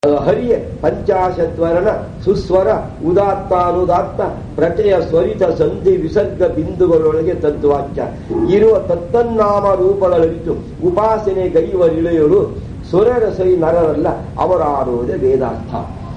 ಹರಿಯ ಪಂಚಾಶತ್ವರಣ ಸುಸ್ವರ ಉದಾತ್ತಾನುದಾತ್ತ ಪ್ರಚಯ ಸ್ವರಿತ ಸಂಧಿ ವಿಸರ್ಗ ಬಿಂದುಗಳೊಳಗೆ ತದ್ವಾಕ್ಯ ಇರುವ ತತ್ತನ್ನಾಮ ರೂಪಗಳಳಿತು ಉಪಾಸನೆ ಗೈವರಿಳೆಯಲು ಸುರರ ಸೈ ನರರಲ್ಲ ಅವರಾಡುವುದೇ ವೇದಾರ್ಥ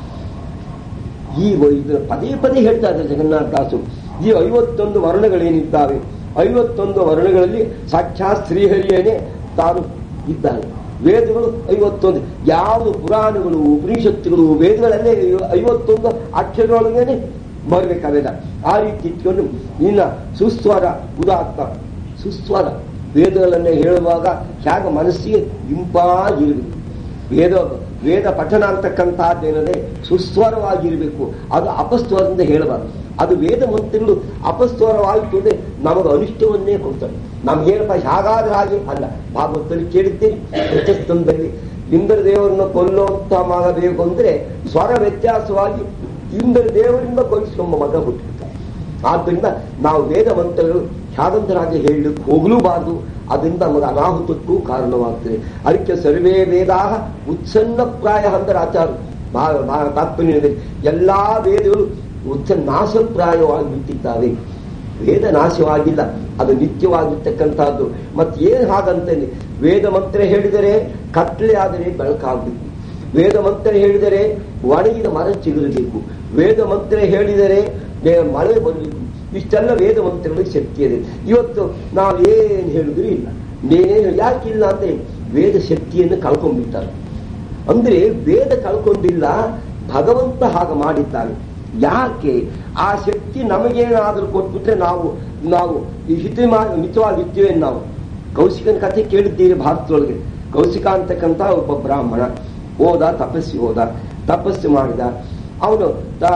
ಈ ಇದು ಪದೇ ಪದೇ ಹೇಳ್ತಾ ಇದ್ದಾರೆ ಜಗನ್ನಾಥ ದಾಸು ಈ ಐವತ್ತೊಂದು ವರ್ಣಗಳೇನಿದ್ದಾವೆ ಐವತ್ತೊಂದು ವರ್ಣಗಳಲ್ಲಿ ಸಾಕ್ಷಾತ್ ಶ್ರೀಹರಿಯನೇ ತಾನು ಇದ್ದಾನೆ ವೇದಗಳು ಐವತ್ತೊಂದು ಯಾವುದು ಪುರಾಣಗಳು ಉಪನಿಷತ್ತುಗಳು ವೇದಗಳಲ್ಲೇ ಐವತ್ತೊಂದು ಅಕ್ಷರದೊಳಗೇನೆ ಬರಬೇಕಾವೆಲ್ಲ ಆ ರೀತಿ ಇಟ್ಕೊಂಡು ಇನ್ನ ಸುಸ್ವರ ಉದಾತ್ತ ಸುಸ್ವರ ವೇದಗಳನ್ನೇ ಹೇಳುವಾಗ ಹೇಗೆ ಮನಸ್ಸಿಗೆ ಇಂಪಾಗಿರಬೇಕು ವೇದ ವೇದ ಪಠಣ ಅಂತಕ್ಕಂತಹದ್ದೇನದೆ ಸುಸ್ವರವಾಗಿರಬೇಕು ಅದು ಅಪಸ್ವರದಿಂದ ಹೇಳಬಾರದು ಅದು ವೇದ ಮಂತ್ರಗಳು ಅಪಸ್ವರವಾಯಿತು ಅಂದ್ರೆ ನಮಗೆ ಅನಿಷ್ಟವನ್ನೇ ಕೊಡ್ತಾರೆ ನಮ್ಗೇನಪ್ಪ ಹೇಗಾದ್ರೆ ಹಾಗೆ ಅಲ್ಲ ಭಾಗವತದಲ್ಲಿ ಕೇಳಿದ್ದೀರಿ ಪ್ರಶಸ್ತಂದಲ್ಲಿ ಇಂದ್ರ ದೇವರನ್ನ ಕೊಲ್ಲುವಂತ ಮಾಡಬೇಕು ಅಂದ್ರೆ ಸ್ವರ ವ್ಯತ್ಯಾಸವಾಗಿ ಇಂದ್ರ ದೇವರಿಂದ ಕೊಲ್ಲಿಸ್ಕೊಂಬ ಮಗ ಹುಟ್ಟಿರ್ತಾರೆ ಆದ್ದರಿಂದ ನಾವು ವೇದ ಮಂತ್ರಗಳು ಹೇಗಂತರಾಗಿ ಹೇಳಲಿಕ್ಕೆ ಹೋಗಲೂಬಾರದು ಅದರಿಂದ ನಮಗೆ ಅನಾಹುತಕ್ಕೂ ಕಾರಣವಾಗ್ತದೆ ಅದಕ್ಕೆ ಸರ್ವೇ ವೇದಾ ಉತ್ಸನ್ನ ಪ್ರಾಯ ಅಂದ್ರೆ ಆಚಾರ ತಾತ್ಪರ್ಯದಲ್ಲಿ ಎಲ್ಲಾ ವೇದಗಳು ಉತ್ಸ ನಾಶಪ್ರಾಯವಾಗಿ ಬಿಟ್ಟಿದ್ದಾವೆ ವೇದ ನಾಶವಾಗಿಲ್ಲ ಅದು ನಿತ್ಯವಾಗಿರ್ತಕ್ಕಂಥದ್ದು ಮತ್ತೆ ಏನ್ ಹಾಗಂತೇನೆ ವೇದ ಮಂತ್ರ ಹೇಳಿದರೆ ಕತ್ಲೆ ಆದರೆ ಬೆಳಕಾಗಬೇಕು ವೇದ ಮಂತ್ರ ಹೇಳಿದರೆ ಒಣಗಿದ ಮರ ಚಿಗುರಬೇಕು ವೇದ ಮಂತ್ರ ಹೇಳಿದರೆ ಮಳೆ ಬರಬೇಕು ಇಷ್ಟೆಲ್ಲ ವೇದ ಮಂತ್ರಗಳಿಗೆ ಶಕ್ತಿ ಇದೆ ಇವತ್ತು ನಾವೇನು ಹೇಳಿದ್ರು ಇಲ್ಲ ನೀನೇನು ಯಾಕಿಲ್ಲ ಅಂದ್ರೆ ವೇದ ಶಕ್ತಿಯನ್ನು ಕಳ್ಕೊಂಡ್ಬಿಟ್ಟಾರೆ ಅಂದ್ರೆ ವೇದ ಕಳ್ಕೊಂಡಿಲ್ಲ ಭಗವಂತ ಹಾಗೆ ಮಾಡಿದ್ದಾನೆ ಯಾಕೆ ಆ ಶಕ್ತಿ ನಮಗೇನಾದ್ರೂ ಕೊಟ್ಬಿಟ್ರೆ ನಾವು ನಾವು ಈ ಹಿತ ಮಿತವಾಗಿರ್ತೀವಿ ನಾವು ಕೌಶಿಕನ ಕಥೆ ಕೇಳಿದ್ದೀರಿ ಭಾರತದೊಳಗೆ ಕೌಶಿಕ ಅಂತಕ್ಕಂಥ ಒಬ್ಬ ಬ್ರಾಹ್ಮಣ ಹೋದ ತಪಸ್ಸಿ ಹೋದ ತಪಸ್ಸು ಮಾಡಿದ ಅವನು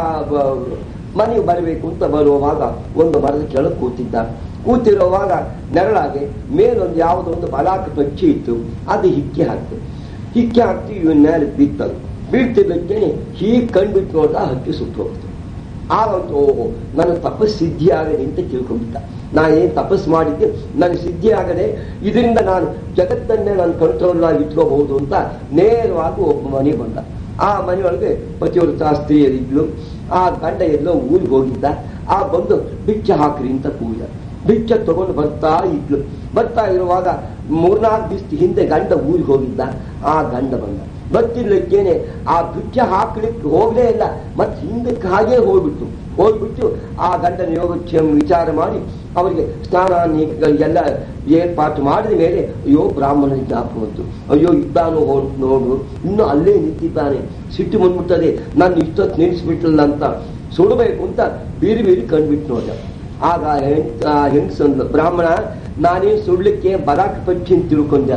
ಮನೆಗೆ ಬರಬೇಕು ಅಂತ ಬರುವಾಗ ಒಂದು ಮರದ ಕೆಳಗೆ ಕೂತಿದ್ದ ಕೂತಿರುವಾಗ ನೆರಳಾಗೆ ಮೇಲೊಂದು ಯಾವುದೋ ಒಂದು ಬಲಾಕ ಪಕ್ಷಿ ಇತ್ತು ಅದು ಹಿಕ್ಕಿ ಹಾಕ್ತು ಹಿಕ್ಕಿ ಹಾಕ್ತಿ ಇವನ್ ಮೇಲೆ ಬಿತ್ತದು ಬೀಳ್ತಿದ್ದಕ್ಕೆ ಹೀಗೆ ಕಂಡ್ಬಿಟ್ಟು ನೋಡ್ದ ಹಕ್ಕಿ ಸುಟ್ಟು ಹೋಗ್ತು ಆಗ ಓಹೋ ನನ್ನ ತಪಸ್ ಸಿದ್ಧಿ ಆಗದೆ ಅಂತ ತಿಳ್ಕೊಂಡ್ಬಿಟ್ಟ ನಾ ಏನ್ ತಪಸ್ ಮಾಡಿದ್ದೆ ನನ್ನ ಸಿದ್ಧಿ ಆಗದೆ ಇದರಿಂದ ನಾನು ಜಗತ್ತನ್ನೇ ನಾನು ಕಂಟ್ರೋಲ್ ಆಗಿ ಇಟ್ಕೋಬಹುದು ಅಂತ ನೇರವಾಗಿ ಒಬ್ಬ ಮನೆ ಬಂದ ಆ ಮನೆಯೊಳಗೆ ಪತಿವ್ರತ ಸ್ತ್ರೀಯರಿದ್ಲು ಆ ಗಂಡ ಎಲ್ಲೋ ಊರಿಗೆ ಹೋಗಿದ್ದ ಆ ಬಂದು ಭಿಕ್ಷ ಹಾಕ್ರಿ ಅಂತ ಕೂಗಿದ ಭಿಕ್ಷ ತಗೊಂಡು ಬರ್ತಾ ಇದ್ಲು ಬರ್ತಾ ಇರುವಾಗ ಮೂರ್ನಾಲ್ಕು ದಿವಸ ಹಿಂದೆ ಗಂಡ ಊರಿಗೆ ಹೋಗಿದ್ದ ಆ ಗಂಡ ಬಂದ ಬರ್ತಿರ್ಲಿಕ್ಕೇನೆ ಆ ಭಿಕ್ಷ ಹಾಕ್ಲಿಕ್ಕೆ ಹೋಗ್ಲೇ ಇಲ್ಲ ಮತ್ತೆ ಹಿಂದಕ್ಕೆ ಹಾಗೆ ಹೋಗ್ಬಿಟ್ಟು ಹೋಗ್ಬಿಟ್ಟು ಆ ಗಂಡನ ಯೋಗಕ್ಷೇಮ ವಿಚಾರ ಮಾಡಿ ಅವರಿಗೆ ಸ್ನಾನ ಎಲ್ಲ ಏರ್ಪಾಟು ಮಾಡಿದ ಮೇಲೆ ಅಯ್ಯೋ ಬ್ರಾಹ್ಮಣ ಜ್ಞಾಪಕ ಬಂತು ಅಯ್ಯೋ ಇದ್ದಾನೋ ಹೋಡ್ ನೋಡು ಇನ್ನು ಅಲ್ಲೇ ನಿಂತಿದ್ದಾನೆ ಸಿಟ್ಟು ಬಂದ್ಬಿಟ್ಟದೆ ನಾನು ಇಷ್ಟೊತ್ತು ನಿಲ್ಲಿಸ್ಬಿಟ್ಟಲ್ಲ ಅಂತ ಸುಡಬೇಕು ಅಂತ ಬೀರಿ ಬೀರಿ ಕಂಡ್ಬಿಟ್ಟು ನೋಡ ಆಗ ಹೆಂಗಸಂದ್ಲು ಬ್ರಾಹ್ಮಣ ನಾನೇನು ಸುಡ್ಲಿಕ್ಕೆ ಬಲಾಕ್ ಪಕ್ಷಿ ಅಂತ ತಿಳ್ಕೊಂಡೆ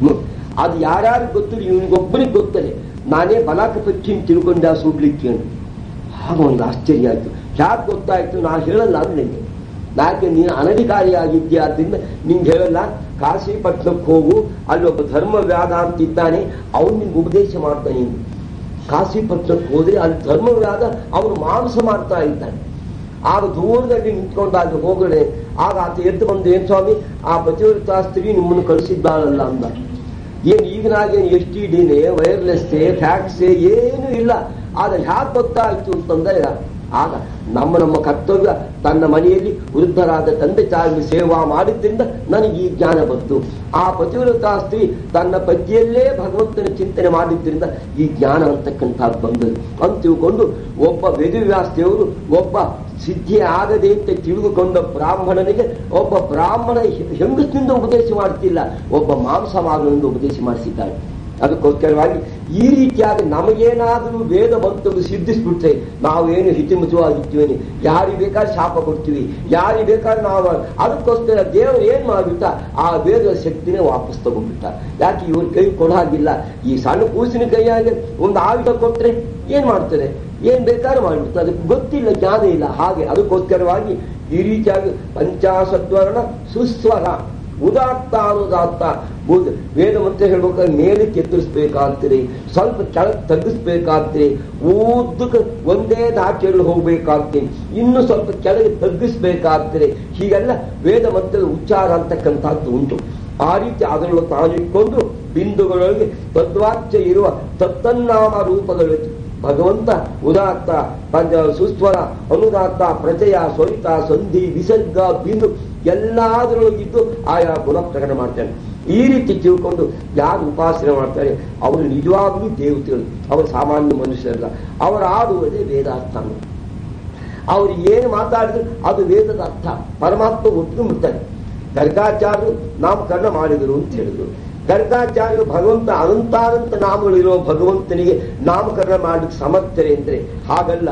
ಅದು ಯಾರ್ಯಾರು ಗೊತ್ತಿಲ್ಲ ಇವನಿಗೊಬ್ಬನಿಗೆ ಗೊತ್ತದೆ ನಾನೇ ಬಲಾಕ ಪಕ್ಷಿ ಅಂತ ತಿಳ್ಕೊಂಡೆ ಸುಡ್ಲಿಕ್ಕೆ ಆಗ ಒಂದು ಆಶ್ಚರ್ಯ ಆಯ್ತು ಯಾಕೆ ಗೊತ್ತಾಯ್ತು ನಾ ಹೇಳಲ್ಲ ಅಂದ್ರೆ ಯಾಕೆ ನೀನು ಅನಧಿಕಾರಿಯಾಗಿದ್ದೀಯ ಆದ್ದರಿಂದ ನಿಂಗೆ ಹೇಳಲ್ಲ ಕಾಶಿಪಟ್ಟಣಕ್ಕೆ ಹೋಗು ಅಲ್ಲಿ ಒಬ್ಬ ಧರ್ಮ ವ್ಯಾದ ಅಂತ ಇದ್ದಾನೆ ಅವನು ನಿಮ್ಗೆ ಉಪದೇಶ ಮಾಡ್ತಾನೆ ಕಾಶಿಪಟ್ಟಣಕ್ಕೆ ಹೋದ್ರೆ ಅಲ್ಲಿ ಧರ್ಮ ವ್ಯಾದ ಅವನು ಮಾಂಸ ಮಾಡ್ತಾ ಇದ್ದಾನೆ ಆಗ ದೂರದಲ್ಲಿ ನಿಂತ್ಕೊಂಡಾಗ ಹೋಗಡೆ ಆಗ ಆತ ಎದ್ದು ಬಂದು ಏನ್ ಸ್ವಾಮಿ ಆ ಪತಿವ್ರತ ಸ್ತ್ರೀ ನಿಮ್ಮನ್ನು ಕಳಿಸಿದ್ದಾಳಲ್ಲ ಅಂದ ಏನ್ ಈಗಿನಾಗೇನು ಎಸ್ ಟಿ ಡಿನೇ ವೈರ್ಲೆಸ್ ಫ್ಯಾಕ್ಸ್ ಏನು ಇಲ್ಲ ಆದ್ರೆ ಹ್ಯಾಕ್ ಗೊತ್ತಾಯ್ತು ಅಂತಂದ್ರೆ ಆಗ ನಮ್ಮ ನಮ್ಮ ಕರ್ತವ್ಯ ತನ್ನ ಮನೆಯಲ್ಲಿ ವೃದ್ಧರಾದ ತಂದೆ ತಾಯಿ ಸೇವಾ ಮಾಡಿದ್ರಿಂದ ನನಗೆ ಈ ಜ್ಞಾನ ಬಂತು ಆ ಪತಿವ್ರತ ಸ್ತ್ರೀ ತನ್ನ ಪತಿಯಲ್ಲೇ ಭಗವಂತನ ಚಿಂತನೆ ಮಾಡಿದ್ರಿಂದ ಈ ಜ್ಞಾನ ಅಂತಕ್ಕಂಥದ್ದು ಬಂದದ್ದು ಅಂತ ತಿಳ್ಕೊಂಡು ಒಬ್ಬ ವೇದವ್ಯಾಸ ದೇವರು ಒಬ್ಬ ಸಿದ್ಧಿ ಆಗದೆ ಅಂತ ತಿಳಿದುಕೊಂಡ ಬ್ರಾಹ್ಮಣನಿಗೆ ಒಬ್ಬ ಬ್ರಾಹ್ಮಣ ಹೆಂಗಸಿನಿಂದ ಉಪದೇಶ ಮಾಡ್ತಿಲ್ಲ ಒಬ್ಬ ಮಾಂಸವಾಗಲಿಂದ ಉಪದೇಶ ಮಾಡಿಸಿದ್ದಾನೆ ಅದಕ್ಕೋಸ್ಕರವಾಗಿ ಈ ರೀತಿಯಾಗಿ ನಮಗೇನಾದರೂ ವೇದ ಭಕ್ತರು ಸಿದ್ಧಿಸ್ಬಿಟ್ರೆ ನಾವೇನು ಹಿತಿಮಿತವಾಗಿರ್ತೀವಿ ಯಾರಿಗೆ ಬೇಕಾದ್ರೆ ಶಾಪ ಕೊಡ್ತೀವಿ ಯಾರಿಗೆ ಬೇಕಾದ್ರೆ ನಾವು ಅದಕ್ಕೋಸ್ಕರ ದೇವರು ಏನ್ ಮಾಡ್ಬಿಟ್ಟ ಆ ವೇದ ಶಕ್ತಿನೇ ವಾಪಸ್ ತಗೊಂಡ್ಬಿಟ್ಟ ಯಾಕೆ ಇವ್ರ ಕೈ ಕೊಡಾಗಿಲ್ಲ ಈ ಸಣ್ಣ ಕೂಸಿನ ಕೈಯಾಗಿ ಒಂದು ಆಯುಧ ಕೊಟ್ರೆ ಏನ್ ಮಾಡ್ತಾರೆ ಏನ್ ಬೇಕಾದ್ರೂ ಮಾಡ್ಬಿಡ್ತಾರೆ ಅದಕ್ಕೆ ಗೊತ್ತಿಲ್ಲ ಜ್ಞಾನ ಇಲ್ಲ ಹಾಗೆ ಅದಕ್ಕೋಸ್ಕರವಾಗಿ ಈ ರೀತಿಯಾಗಿ ಪಂಚಾಸತ್ವರ್ಣ ಸುಸ್ವರ ಉದಾತ್ತ ಅನುದಾತ್ತ ವೇದ ಮಂತ್ರ ಹೇಳ್ಬೇಕಾದ್ರೆ ಮೇಲೆ ಕೆತ್ತಿಸ್ಬೇಕಾಗ್ತದೆ ಸ್ವಲ್ಪ ಕೆಳಗೆ ತಗ್ಗಿಸ್ಬೇಕಾಗ್ತದೆ ಉದ್ದಕ್ಕೆ ಒಂದೇ ದಾಟಿಯಲ್ಲಿ ಹೋಗ್ಬೇಕಾಗ್ತದೆ ಇನ್ನು ಸ್ವಲ್ಪ ಕೆಳಗೆ ತಗ್ಗಿಸ್ಬೇಕಾಗ್ತದೆ ಹೀಗೆಲ್ಲ ವೇದ ಮಂತ್ರದ ಉಚ್ಚಾರ ಅಂತಕ್ಕಂಥದ್ದು ಉಂಟು ಆ ರೀತಿ ಅದರಲ್ಲೂ ತಾನಿಟ್ಕೊಂಡು ಬಿಂದುಗಳೊಳಗೆ ತದ್ವಾಚ್ಯ ಇರುವ ತತ್ತನ್ನಾಮ ರೂಪಗಳಲ್ಲಿ ಭಗವಂತ ಉದಾತ್ತ ಪಂಚ ಸುಸ್ವರ ಅನುದಾತ್ತ ಪ್ರಚಯ ಸ್ವರಿತ ಸಂಧಿ ವಿಸರ್ಗ ಬಿಂದು ಎಲ್ಲದರೊಳಗಿದ್ದು ಆಯಾ ಗುಣ ಪ್ರಕಟ ಮಾಡ್ತಾನೆ ಈ ರೀತಿ ತಿಳ್ಕೊಂಡು ಯಾರು ಉಪಾಸನೆ ಮಾಡ್ತಾರೆ ಅವರು ನಿಜವಾಗ್ಲೂ ದೇವತೆಗಳು ಅವರು ಸಾಮಾನ್ಯ ಮನುಷ್ಯರಲ್ಲ ಅವರು ಆಡುವುದೇ ವೇದಾರ್ಥ ಅವ್ರು ಏನು ಮಾತಾಡಿದ್ರು ಅದು ವೇದದ ಅರ್ಥ ಪರಮಾತ್ಮ ಒಪ್ಪಿಕೊಂಡ್ಬಿಡ್ತಾರೆ ಗರ್ಗಾಚಾರ್ಯರು ನಾಮಕರಣ ಮಾಡಿದರು ಅಂತ ಹೇಳಿದ್ರು ಗರ್ಗಾಚಾರ್ಯರು ಭಗವಂತ ಅನಂತಾನಂತ ನಾಮಗಳಿರೋ ಭಗವಂತನಿಗೆ ನಾಮಕರಣ ಮಾಡಲಿಕ್ಕೆ ಸಮರ್ಥರೆ ಅಂದ್ರೆ ಹಾಗಲ್ಲ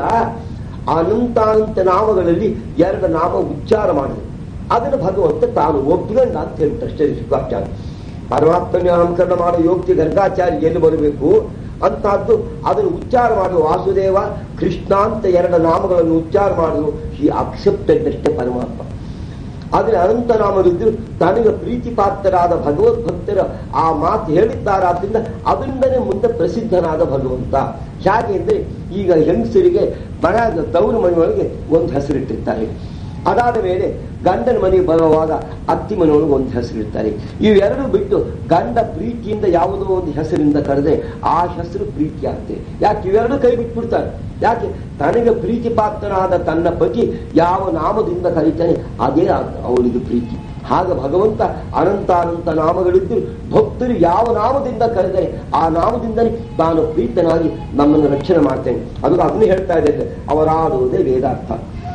ಅನಂತಾನಂತ ನಾಮಗಳಲ್ಲಿ ಎರಡು ನಾಮ ಉಚ್ಚಾರ ಮಾಡಿದ್ರು ಅದನ್ನು ಭಗವಂತ ತಾನು ಒಪ್ಪಿಕೊಂಡ ಅಂತ ಹೇಳ್ಬಿಟ್ಟು ಅಷ್ಟೇ ಶುಕಾಚಾರ್ಯ ಪರಮಾತ್ಮ ನಾಮಕರಣ ಮಾಡೋ ಯೋಗ್ಯ ಗರ್ಗಾಚಾರ್ಯ ಎಲ್ಲಿ ಬರಬೇಕು ಅಂತಹದ್ದು ಅದನ್ನು ಉಚ್ಚಾರ ಮಾಡುವ ವಾಸುದೇವ ಕೃಷ್ಣ ಅಂತ ಎರಡು ನಾಮಗಳನ್ನು ಉಚ್ಚಾರ ಮಾಡುವುದು ಈ ಅಕ್ಸೆಪ್ಟೆಡ್ ಅಷ್ಟೇ ಪರಮಾತ್ಮ ಆದ್ರೆ ಅನಂತ ನಾಮವಿದ್ರು ತನಗೆ ಪ್ರೀತಿ ಪಾತ್ರರಾದ ಭಗವದ್ ಭಕ್ತರ ಆ ಮಾತು ಹೇಳಿದ್ದಾರಾದ್ರಿಂದ ಅದರಿಂದನೇ ಮುಂದೆ ಪ್ರಸಿದ್ಧನಾದ ಭಗವಂತ ಹೇಗೆ ಅಂದ್ರೆ ಈಗ ಹೆಂಗಸರಿಗೆ ಮನೆ ತವರು ಮನೆಯೊಳಗೆ ಒಂದು ಹೆಸರಿಟ್ಟಿರ್ತಾರೆ ಅದಾದ ಮೇಲೆ ಗಂಡನ ಮನೆಗೆ ಬರುವಾಗ ಅತ್ತಿ ಮನೆಯೊಳಗೆ ಒಂದು ಹೆಸರಿರ್ತಾರೆ ಇವೆರಡು ಬಿಟ್ಟು ಗಂಡ ಪ್ರೀತಿಯಿಂದ ಯಾವುದೋ ಒಂದು ಹೆಸರಿಂದ ಕರೆದ್ರೆ ಆ ಹೆಸರು ಪ್ರೀತಿ ಆಗುತ್ತೆ ಯಾಕೆ ಇವೆರಡು ಕೈ ಬಿಟ್ಬಿಡ್ತಾರೆ ಯಾಕೆ ತನಗೆ ಪ್ರೀತಿ ಪಾತ್ರನಾದ ತನ್ನ ಪತಿ ಯಾವ ನಾಮದಿಂದ ಕರೀತಾನೆ ಅದೇ ಅವಳಿಗೆ ಪ್ರೀತಿ ಹಾಗ ಭಗವಂತ ಅನಂತ ಅನಂತ ನಾಮಗಳಿದ್ದು ಭಕ್ತರು ಯಾವ ನಾಮದಿಂದ ಕರೆದರೆ ಆ ನಾಮದಿಂದಲೇ ತಾನು ಪ್ರೀತನಾಗಿ ನಮ್ಮನ್ನು ರಕ್ಷಣೆ ಮಾಡ್ತೇನೆ ಅದು ಅದನ್ನು ಹೇಳ್ತಾ ಇದ್ದೇನೆ ಅವರಾಡುವುದೇ ವೇದಾರ್ಥ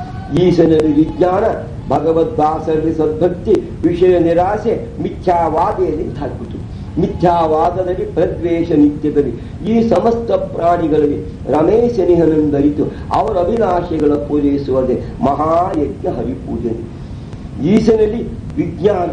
ಈಶನಲ್ಲಿ ವಿಜ್ಞಾನ ಭಗವದ್ದಾಸರಲ್ಲಿ ಸದ್ಭಕ್ತಿ ವಿಷಯ ನಿರಾಸೆ ಮಿಥ್ಯಾವಾದೆಯಲ್ಲಿ ಹಾಕ್ಬಿಟ್ಟು ಮಿಥ್ಯಾವಾದದಲ್ಲಿ ಪ್ರದ್ವೇಷ ನಿತ್ಯದಲ್ಲಿ ಈ ಸಮಸ್ತ ಪ್ರಾಣಿಗಳಲ್ಲಿ ರಮೇಶನಿಹನೆಂದರಿತು ಅವರ ಅಭಿಲಾಷೆಗಳ ಪೂರೈಸುವುದೇ ಮಹಾಯಜ್ಞ ಹರಿಪೂಜನೆ ಈಶನಲ್ಲಿ ವಿಜ್ಞಾನ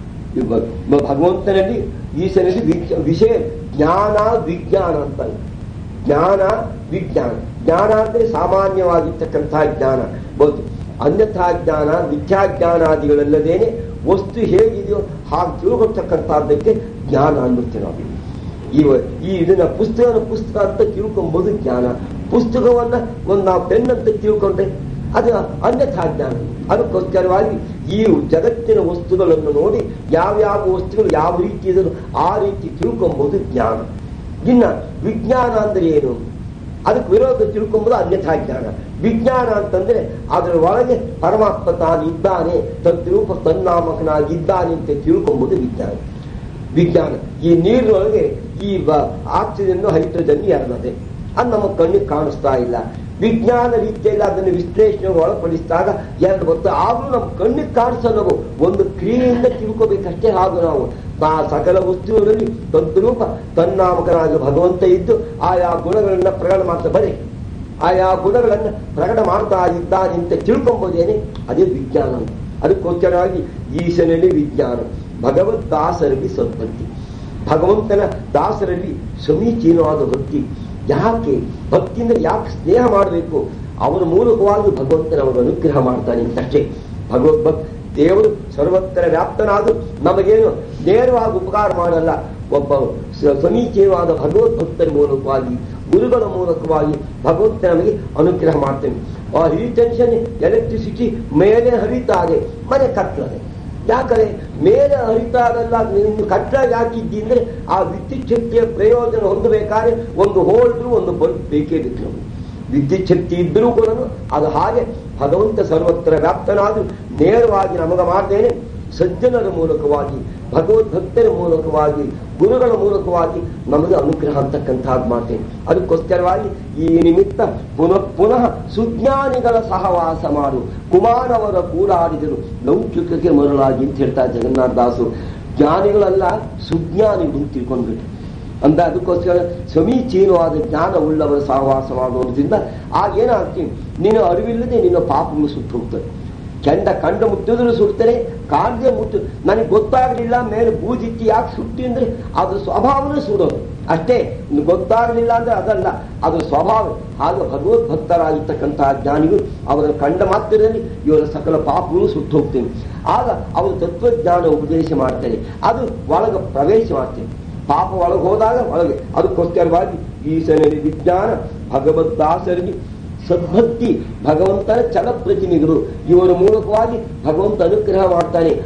ಇವ- ಭಗವಂತನಲ್ಲಿ ಈಶನಲ್ಲಿ ವಿಜ್- ವಿಷಯ ಜ್ಞಾನ ವಿಜ್ಞಾನ ಅಂತ ಜ್ಞಾನ ವಿಜ್ಞಾನ ಜ್ಞಾನ ಅಂದ್ರೆ ಸಾಮಾನ್ಯವಾಗಿರ್ತಕ್ಕಂತಹ ಜ್ಞಾನ ಬಹುದು ಅನ್ಯಥಾ ಜ್ಞಾನ ಮಿಥ್ಯಾಜ್ಞಾನಾದಿಗಳಲ್ಲದೇನೆ ವಸ್ತು ಹೇಗಿದೆಯೋ ಹಾಗೆ ತಿಳ್ಕೊಳ್ತಕ್ಕಂಥದ್ದಕ್ಕೆ ಜ್ಞಾನ ಅನ್ನುತ್ತೇವೆ ನಾವು ಈ ಈ ಇದನ್ನ ಪುಸ್ತಕನ ಪುಸ್ತಕ ಅಂತ ತಿಳ್ಕೊಂಬೋದು ಜ್ಞಾನ ಪುಸ್ತಕವನ್ನ ಒಂದು ನಾವು ಪೆನ್ ಅಂತ ತಿಳ್ಕೊಂಡ್ರೆ ಅದು ಅನ್ಯಥಾ ಜ್ಞಾನ ಅದಕ್ಕೋಸ್ಕರವಾಗಿ ಈ ಜಗತ್ತಿನ ವಸ್ತುಗಳನ್ನು ನೋಡಿ ಯಾವ್ಯಾವ ವಸ್ತುಗಳು ಯಾವ ರೀತಿ ಇದನ್ನು ಆ ರೀತಿ ತಿಳ್ಕೊಂಬೋದು ಜ್ಞಾನ ಇನ್ನ ವಿಜ್ಞಾನ ಅಂದ್ರೆ ಏನು ಅದಕ್ಕೆ ವಿರೋಧ ತಿಳ್ಕೊಂಬೋದು ಅನ್ಯಥಾ ಜ್ಞಾನ ವಿಜ್ಞಾನ ಅಂತಂದ್ರೆ ಅದರ ಒಳಗೆ ಪರಮಾತ್ಮ ತಾನು ಇದ್ದಾನೆ ತದ್ರೂಪ ತನ್ನಾಮಕನಾಗಿದ್ದಾನೆ ಅಂತ ತಿಳ್ಕೊಂಬೋದು ವಿಜ್ಞಾನ ವಿಜ್ಞಾನ ಈ ನೀರಿನೊಳಗೆ ಈ ಬ- ಆಕ್ಸಿಜನ್ ಹೈಡ್ರೋಜನ್ ಎರಡದೆ ಅದು ನಮ್ಮ ಕಣ್ಣಿಗೆ ಕಾಣಿಸ್ತಾ ಇಲ್ಲ ವಿಜ್ಞಾನ ರೀತಿಯಲ್ಲಿ ಅದನ್ನು ವಿಶ್ಲೇಷಣೆಗೆ ಒಳಪಡಿಸಿದಾಗ ಎರಡು ಗೊತ್ತು ಆದ್ರೂ ನಮ್ಮ ಕಣ್ಣಿಗೆ ಕಾಣಿಸಲ್ಲವು ಒಂದು ಕ್ರಿಯೆಯಿಂದ ತಿಳ್ಕೋಬೇಕಷ್ಟೇ ಹಾಗೂ ನಾವು ಆ ಸಕಲ ವಸ್ತುಗಳಲ್ಲಿ ತದ್ರೂಪ ತನ್ನಾಮಕನಾಗಿ ಭಗವಂತ ಇದ್ದು ಆಯಾ ಗುಣಗಳನ್ನ ಪ್ರಕಟ ಮಾಡ್ತಾ ಬರೀ ಆಯಾ ಗುಣಗಳನ್ನ ಪ್ರಕಟ ಮಾಡ್ತಾ ಇದ್ದಾನೆ ಅಂತ ತಿಳ್ಕೊಂಬೋದೇನೆ ಅದೇ ವಿಜ್ಞಾನ ಅದಕ್ಕೋಸ್ಕರವಾಗಿ ಈಶನಲ್ಲಿ ವಿಜ್ಞಾನ ಭಗವದ್ ದಾಸರಲ್ಲಿ ಸದ್ಭಕ್ತಿ ಭಗವಂತನ ದಾಸರಲ್ಲಿ ಸಮೀಚೀನವಾದ ಭಕ್ತಿ ಯಾಕೆ ಭಕ್ತಿಯಿಂದ ಯಾಕೆ ಸ್ನೇಹ ಮಾಡಬೇಕು ಅವರ ಮೂಲಕವಾಗಿ ಭಗವಂತನ ಅವರು ಅನುಗ್ರಹ ಮಾಡ್ತಾನೆ ಅಂತಷ್ಟೇ ಭಗವದ್ಭಕ್ ದೇವರು ಸರ್ವತ್ರ ವ್ಯಾಪ್ತನಾದ ನಮಗೇನು ನೇರವಾಗಿ ಉಪಕಾರ ಮಾಡಲ್ಲ ಒಬ್ಬ ಸ- ಸಮೀಚೀನವಾದ ಭಗವದ್ಭಕ್ತರ ಮೂಲಕವಾಗಿ ಗುರುಗಳ ಮೂಲಕವಾಗಿ ಭಗವಂತ ನಮಗೆ ಅನುಗ್ರಹ ಮಾಡ್ತೇನೆ ಆ ಟೆನ್ಷನ್ ಎಲೆಕ್ಟ್ರಿಸಿಟಿ ಮೇಲೆ ಹರಿತಾ ಇದೆ ಮನೆ ಕಟ್ಟಲದೆ ಯಾಕಂದ್ರೆ ಮೇಲೆ ಹರಿತಾ ಇರಲ್ಲ ನೀನು ಕಟ್ಟಡ ಯಾಕಿದ್ದಿ ಅಂದ್ರೆ ಆ ವಿದ್ಯುತ್ ಶಕ್ತಿಯ ಪ್ರಯೋಜನ ಹೊಂದಬೇಕಾದ್ರೆ ಒಂದು ಹೋಲ್ಡ್ರು ಒಂದು ಬಲ್ಬ್ ಬೇಕೇ ಬೇಕು ನಮಗೆ ವಿದ್ಯುತ್ ಶಕ್ತಿ ಇದ್ದರೂ ಕೂಡ ಅದು ಹಾಗೆ ಭಗವಂತ ಸರ್ವತ್ರ ವ್ಯಾಪ್ತನಾದ್ರು ನೇರವಾಗಿ ನಮಗ ಮಾಡ್ತೇನೆ ಸಜ್ಜನರ ಮೂಲಕವಾಗಿ ಭಗವದ್ಭಕ್ತರ ಮೂಲಕವಾಗಿ ಗುರುಗಳ ಮೂಲಕವಾಗಿ ನಮಗೆ ಅನುಗ್ರಹ ಅಂತಕ್ಕಂಥದ್ದು ಮಾಡ್ತೇನೆ ಅದಕ್ಕೋಸ್ಕರವಾಗಿ ಈ ನಿಮಿತ್ತ ಪುನಃ ಪುನಃ ಸುಜ್ಞಾನಿಗಳ ಸಹವಾಸ ಮಾಡು ಕುಮಾರವರ ಕೂಡಾಡಿದರು ಲೌಕಿಕಕ್ಕೆ ಮರಳಾಗಿ ಅಂತ ಹೇಳ್ತಾರೆ ಜಗನ್ನಾಥದಾಸರು ಜ್ಞಾನಿಗಳಲ್ಲ ಸುಜ್ಞಾನಿಗಳು ಅಂತ ತಿಳ್ಕೊಂಡ್ಬಿಟ್ಟು ಅಂದ ಅದಕ್ಕೋಸ್ಕರ ಸಮೀಚೀನವಾದ ಜ್ಞಾನ ಉಳ್ಳವರ ಸಹವಾಸ ಮಾಡುವುದರಿಂದ ಆಗ ಏನಾಗ್ತೀನಿ ನೀನು ಅರಿವಿಲ್ಲದೆ ನಿನ್ನ ಪಾಪಗಳು ಸುಟ್ಟು ಹೋಗ್ತದೆ ಕೆಂಡ ಕಂಡ ಮುಟ್ಟಿದ್ರು ಸುಡ್ತಾರೆ ಕಾಡದೆ ಮುಟ್ಟು ನನಗೆ ಗೊತ್ತಾಗಲಿಲ್ಲ ಮೇಲೆ ಬೂದಿತ್ತಿ ಯಾಕೆ ಸುಟ್ಟಿ ಅಂದ್ರೆ ಅದು ಸ್ವಭಾವನೇ ಸುಡೋದು ಅಷ್ಟೇ ಇನ್ನು ಗೊತ್ತಾಗಲಿಲ್ಲ ಅಂದ್ರೆ ಅದಲ್ಲ ಅದು ಸ್ವಭಾವ ಹಾಗೆ ಭಗವದ್ಭಕ್ತರಾಗಿರ್ತಕ್ಕಂತಹ ಜ್ಞಾನಿಗಳು ಅವರ ಕಂಡ ಮಾತ್ರದಲ್ಲಿ ಇವರ ಸಕಲ ಪಾಪಗಳು ಸುಟ್ಟು ಹೋಗ್ತೇನೆ ಆಗ ಅವರು ತತ್ವಜ್ಞಾನ ಉಪದೇಶ ಮಾಡ್ತಾರೆ ಅದು ಒಳಗ ಪ್ರವೇಶ ಮಾಡ್ತೇನೆ ಪಾಪ ಒಳಗೆ ಹೋದಾಗ ಒಳಗೆ ಅದಕ್ಕೋಸ್ಕರವಾಗಿ ಈಶನಲ್ಲಿ ವಿಜ್ಞಾನ ಭಗವದ್ದಾಸರಿಗೆ ಸದ್ಭಕ್ತಿ ಭಗವಂತನ ಚಲಪ್ರತಿನಿಧಿಗಳು ಇವರ ಮೂಲಕವಾಗಿ ಭಗವಂತ ಅನುಗ್ರಹ ಮಾಡ್ತಾನೆ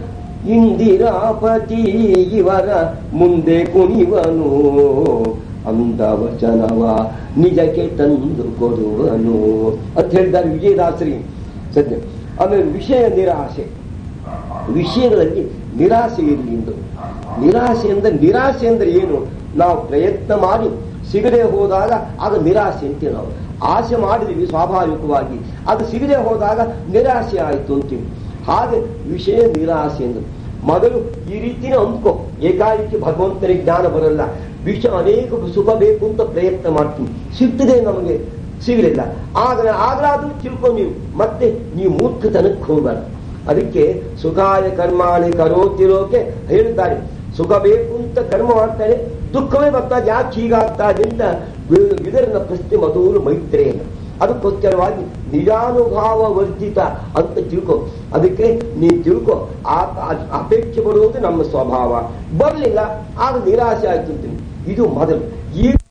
ಇಂದಿರಾಪತಿ ಇವರ ಮುಂದೆ ಕುಣಿವನು ಅಂದ ವಚನವ ನಿಜಕ್ಕೆ ತಂದು ಕೊಡುವನು ಅಂತ ಹೇಳಿದ್ದಾರೆ ವಿಜಯದಾಸರಿ ಸದ್ಯ ಆಮೇಲೆ ವಿಷಯ ನಿರಾಶೆ ವಿಷಯಗಳಲ್ಲಿ ನಿರಾಸೆ ಇರಲಿ ಎಂದು ನಿರಾಸೆ ಅಂದ್ರೆ ನಿರಾಸೆ ಅಂದ್ರೆ ಏನು ನಾವು ಪ್ರಯತ್ನ ಮಾಡಿ ಸಿಗದೆ ಹೋದಾಗ ಆಗ ನಿರಾಸೆ ಅಂತೀವಿ ನಾವು ಆಸೆ ಮಾಡಿದ್ವಿ ಸ್ವಾಭಾವಿಕವಾಗಿ ಅದು ಸಿಗದೆ ಹೋದಾಗ ನಿರಾಸೆ ಆಯಿತು ಅಂತೀವಿ ಹಾಗೆ ವಿಷಯ ನಿರಾಸೆ ಎಂದು ಮೊದಲು ಈ ರೀತಿನೇ ಅಂದ್ಕೋ ಏಕಾಏಕಿ ಭಗವಂತನಿಗೆ ಜ್ಞಾನ ಬರಲ್ಲ ವಿಷಯ ಅನೇಕ ಸುಖ ಬೇಕು ಅಂತ ಪ್ರಯತ್ನ ಮಾಡ್ತೀನಿ ಸಿಗ್ತದೆ ನಮಗೆ ಸಿಗಲಿಲ್ಲ ಆಗ ಆಗಲಾದ್ರೂ ತಿಳ್ಕೊ ನೀವು ಮತ್ತೆ ನೀವು ಮೂರ್ಖತನಕ್ಕೆ ಹೋಗಬೇಡ ಅದಕ್ಕೆ ಸುಖಾಯ ಕರ್ಮಾಣಿ ಕರೋತಿರೋಕೆ ಹೇಳಿದ್ದಾರೆ ಸುಖ ಬೇಕು ಅಂತ ಕರ್ಮ ಮಾಡ್ತಾನೆ ದುಃಖವೇ ಬರ್ತಾ ಯಾಕೆ ಹೀಗಾಗ್ತಾ ಇದೆ ಅಂತ ವಿ- ವಿದರನ ಪ್ರಶ್ನೆ ಮಧುರು ಮೈತ್ರೇಯನ ಅದಕ್ಕೋಸ್ಕರವಾಗಿ ನಿಜಾನುಭಾವ ವರ್ಜಿತ ಅಂತ ತಿಳ್ಕೊ ಅದಕ್ಕೆ ನೀ ತಿಳ್ಕೊ ಆ ಆ- ಅಪೇಕ್ಷೆ ಬರುವುದು ನಮ್ಮ ಸ್ವಭಾವ ಬರಲಿಲ್ಲ ಆಗ ನಿರಾಸೆ ಆಯ್ತು ಅಂತೀನಿ ಇದು ಮೊದಲು ಈ